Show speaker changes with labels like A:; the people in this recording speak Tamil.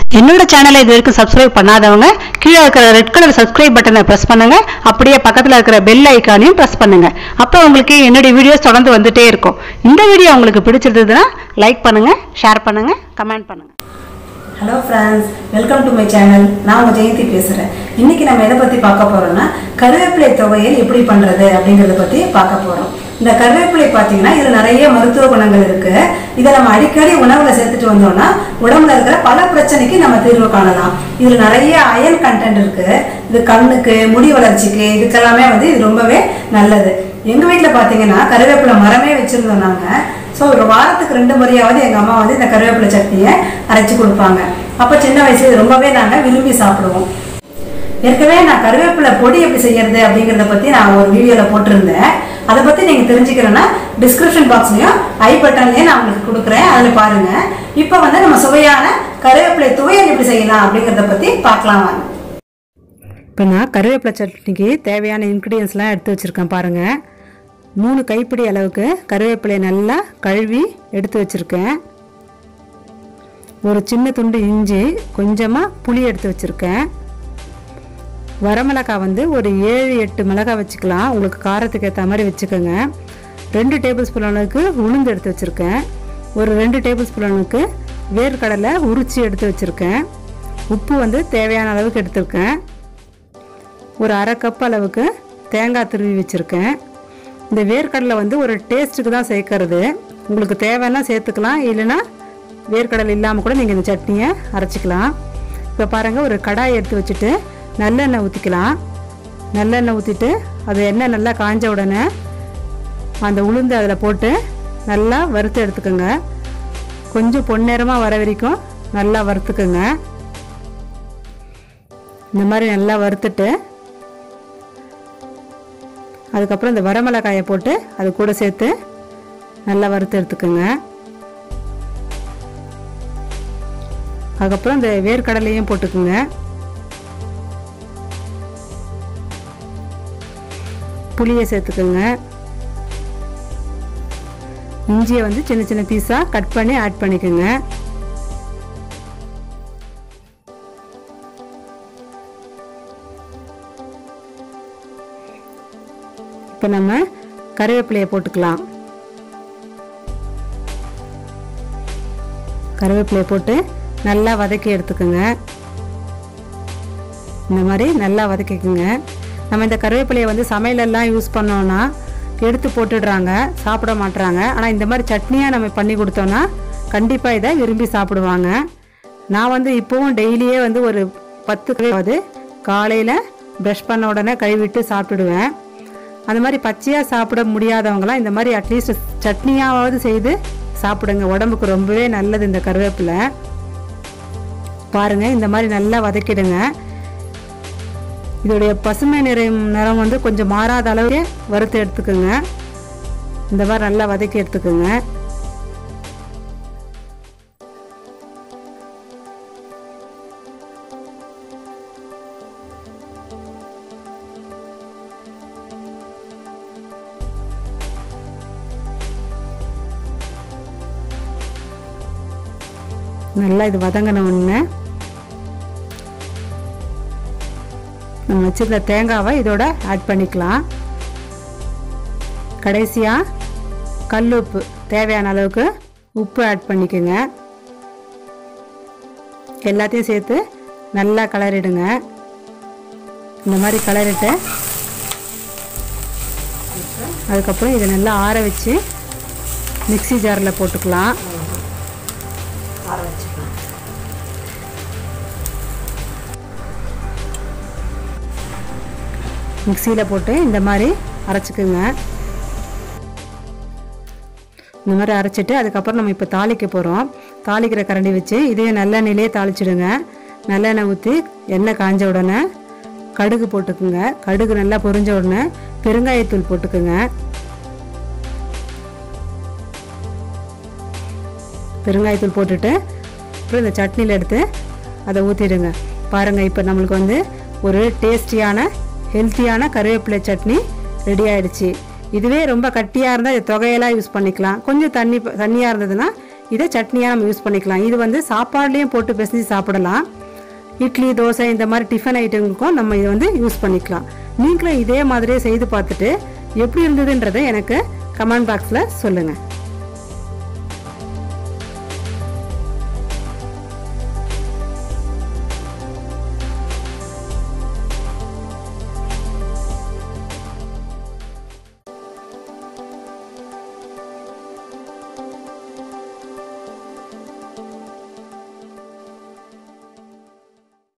A: என்னோட சேனலை இது வரைக்கும் சப்ஸ்கிரைப் பண்ணாதவங்க கீழே இருக்கிற ரெட் கலர் சப்ஸ்கிரைப் பட்டனை பிரஸ் பண்ணுங்க அப்படியே பக்கத்துல இருக்கிற பெல் ஐக்கானையும் பிரஸ் பண்ணுங்க அப்போ உங்களுக்கு என்னுடைய வீடியோஸ் தொடர்ந்து வந்துட்டே இருக்கும் இந்த வீடியோ உங்களுக்கு பிடிச்சிருந்ததுன்னா லைக் பண்ணுங்க ஷேர் பண்ணுங்க கமெண்ட் பண்ணுங்க
B: hello friends welcome to my channel நான் உங்கள் ஜெயந்தி பேசுகிறேன் இன்னைக்கு நம்ம எதை பற்றி பார்க்க போகிறோம்னா கருவேப்பிலை துவையல் எப்படி பண்ணுறது அப்படிங்கிறத பற்றி பார்க்க போகிறோம் இந்த கருவேப்பிலை பார்த்தீங்கன்னா இதில் நிறைய மருத்துவ குணங்கள் இருக்கு இதை நம்ம அடிக்கடி உணவில் சேர்த்துட்டு வந்தோம்னா உடம்புல இருக்கிற பல பிரச்சனைக்கு நம்ம தீர்வு காணலாம் இதில் நிறைய அயன் கண்டென்ட் இருக்கு இது கண்ணுக்கு முடி வளர்ச்சிக்கு இதுக்கெல்லாமே வந்து இது ரொம்பவே நல்லது எங்கள் வீட்டில் பார்த்தீங்கன்னா கருவேப்பிலை மரமே வச்சுருந்தோம் நாங்கள் ஸோ ஒரு வாரத்துக்கு ரெண்டு முறையாவது எங்கள் அம்மா வந்து இந்த கருவேப்பிலை சட்னியை அரைச்சி கொடுப்பாங்க அப்போ சின்ன வயசுல இது ரொம்பவே நாங்கள் விரும்பி சாப்பிடுவோம் ஏற்கனவே நான் கருவேப்பிலை பொடி எப்படி செய்யறது அப்படிங்கிறத பற்றி நான் ஒரு வீடியோவில் போட்டிருந்தேன் அதை பற்றி நீங்கள் தெரிஞ்சுக்கிறேன்னா டிஸ்கிரிப்ஷன் பாக்ஸ்லையும் ஐ பட்டன்லேயும் நான் உங்களுக்கு கொடுக்குறேன் அதில் பாருங்கள் இப்போ வந்து நம்ம சுவையான கருவேப்பிலை துவையல் எப்படி செய்யலாம் அப்படிங்கிறத பற்றி பார்க்கலாம் வாங்க
A: இப்போ நான் கருவேப்பிலை சட்னிக்கு தேவையான இன்க்ரீடியன்ஸ்லாம் எடுத்து வச்சுருக்கேன் பாருங்கள் மூணு கைப்பிடி அளவுக்கு கருவேப்பிலையை நல்லா கழுவி எடுத்து வச்சுருக்கேன் ஒரு சின்ன துண்டு இஞ்சி கொஞ்சமாக புளி எடுத்து வச்சுருக்கேன் வரமிளகாய் வந்து ஒரு ஏழு எட்டு மிளகாய் வச்சுக்கலாம் உங்களுக்கு காரத்துக்கு ஏற்ற மாதிரி வச்சுக்கோங்க ரெண்டு டேபிள் ஸ்பூன் அளவுக்கு உளுந்து எடுத்து வச்சுருக்கேன் ஒரு ரெண்டு டேபிள் ஸ்பூன் அளவுக்கு வேர்க்கடலை உரிச்சி எடுத்து வச்சுருக்கேன் உப்பு வந்து தேவையான அளவுக்கு எடுத்திருக்கேன் ஒரு அரை கப் அளவுக்கு தேங்காய் துருவி வச்சுருக்கேன் இந்த வேர்க்கடலை வந்து ஒரு டேஸ்ட்டுக்கு தான் சேர்க்கறது உங்களுக்கு தேவைன்னா சேர்த்துக்கலாம் இல்லைன்னா வேர்க்கடலை இல்லாமல் கூட நீங்கள் இந்த சட்னியை அரைச்சிக்கலாம் இப்போ பாருங்கள் ஒரு கடாய் எடுத்து வச்சுட்டு நல்லெண்ணெய் ஊற்றிக்கலாம் நல்லெண்ணெய் ஊற்றிட்டு அது எண்ணெய் நல்லா காஞ்ச உடனே அந்த உளுந்து அதில் போட்டு நல்லா வறுத்து எடுத்துக்கோங்க கொஞ்சம் பொன்னிறமாக வர வரைக்கும் நல்லா வறுத்துக்குங்க இந்த மாதிரி நல்லா வறுத்துட்டு அதுக்கப்புறம் இந்த வரமிளகாயை போட்டு அது கூட சேர்த்து நல்லா வறுத்து எடுத்துக்கோங்க அதுக்கப்புறம் இந்த வேர்க்கடலையும் போட்டுக்குங்க புளியை சேர்த்துக்கோங்க இஞ்சியை வந்து சின்ன சின்ன பீஸாக கட் பண்ணி ஆட் பண்ணிக்கோங்க இப்போ நம்ம கருவேப்பிலையை போட்டுக்கலாம் கருவேப்பிலையை போட்டு நல்லா வதக்கி எடுத்துக்கோங்க இந்த மாதிரி நல்லா வதக்கிக்குங்க நம்ம இந்த கருவேப்பிலையை வந்து சமையலெல்லாம் யூஸ் பண்ணோன்னா எடுத்து போட்டுடுறாங்க சாப்பிட மாட்டுறாங்க ஆனால் இந்த மாதிரி சட்னியாக நம்ம பண்ணி கொடுத்தோன்னா கண்டிப்பாக இதை விரும்பி சாப்பிடுவாங்க நான் வந்து இப்போவும் டெய்லியே வந்து ஒரு பத்து அது காலையில் ப்ரஷ் பண்ண உடனே கழுவிட்டு சாப்பிட்டுடுவேன் அந்த மாதிரி பச்சையாக சாப்பிட முடியாதவங்களாம் இந்த மாதிரி அட்லீஸ்ட் சட்னியாவது செய்து சாப்பிடுங்க உடம்புக்கு ரொம்பவே நல்லது இந்த கருவேப்பிலை பாருங்கள் இந்த மாதிரி நல்லா வதக்கிடுங்க இதோடைய பசுமை நிறம் நிறம் வந்து கொஞ்சம் மாறாத அளவுக்கு வறுத்து எடுத்துக்கோங்க இந்த மாதிரி நல்லா வதக்கி எடுத்துக்கோங்க நல்லா இது வதங்கின உடனே நம்ம வச்சிருந்த தேங்காவை இதோட ஆட் பண்ணிக்கலாம் கடைசியாக கல் உப்பு தேவையான அளவுக்கு உப்பு ஆட் பண்ணிக்கோங்க எல்லாத்தையும் சேர்த்து நல்லா கலரிடுங்க இந்த மாதிரி கலரிட்டு அதுக்கப்புறம் இதை நல்லா ஆற வச்சு மிக்ஸி ஜாரில் போட்டுக்கலாம்
B: ஆற வச்சுக்கலாம்
A: மிக்சியில் போட்டு இந்த மாதிரி அரைச்சிக்குங்க இந்த மாதிரி அரைச்சிட்டு அதுக்கப்புறம் நம்ம இப்போ தாளிக்க போகிறோம் தாளிக்கிற கரண்டி வச்சு இதையும் நல்லெண்ணெயிலே தாளிச்சிடுங்க நல்லெண்ணெய் ஊற்றி எண்ணெய் காஞ்ச உடனே கடுகு போட்டுக்குங்க கடுகு நல்லா பொரிஞ்ச உடனே பெருங்காயத்தூள் போட்டுக்குங்க பெருங்காயத்தூள் போட்டுட்டு அப்புறம் இந்த சட்னியில் எடுத்து அதை ஊற்றிடுங்க பாருங்கள் இப்போ நம்மளுக்கு வந்து ஒரு டேஸ்டியான ஹெல்த்தியான கருவேப்பிலை சட்னி ரெடி ஆயிடுச்சு இதுவே ரொம்ப கட்டியாக இருந்தால் இது தொகையெல்லாம் யூஸ் பண்ணிக்கலாம் கொஞ்சம் தண்ணி தண்ணியாக இருந்ததுன்னா இதை சட்னியாக நம்ம யூஸ் பண்ணிக்கலாம் இது வந்து சாப்பாடுலேயும் போட்டு பிசைஞ்சு சாப்பிடலாம் இட்லி தோசை இந்த மாதிரி டிஃபன் ஐட்டங்களுக்கும் நம்ம இதை வந்து யூஸ் பண்ணிக்கலாம் நீங்களும் இதே மாதிரியே செய்து பார்த்துட்டு எப்படி இருந்ததுன்றதை எனக்கு கமெண்ட் பாக்ஸில் சொல்லுங்கள்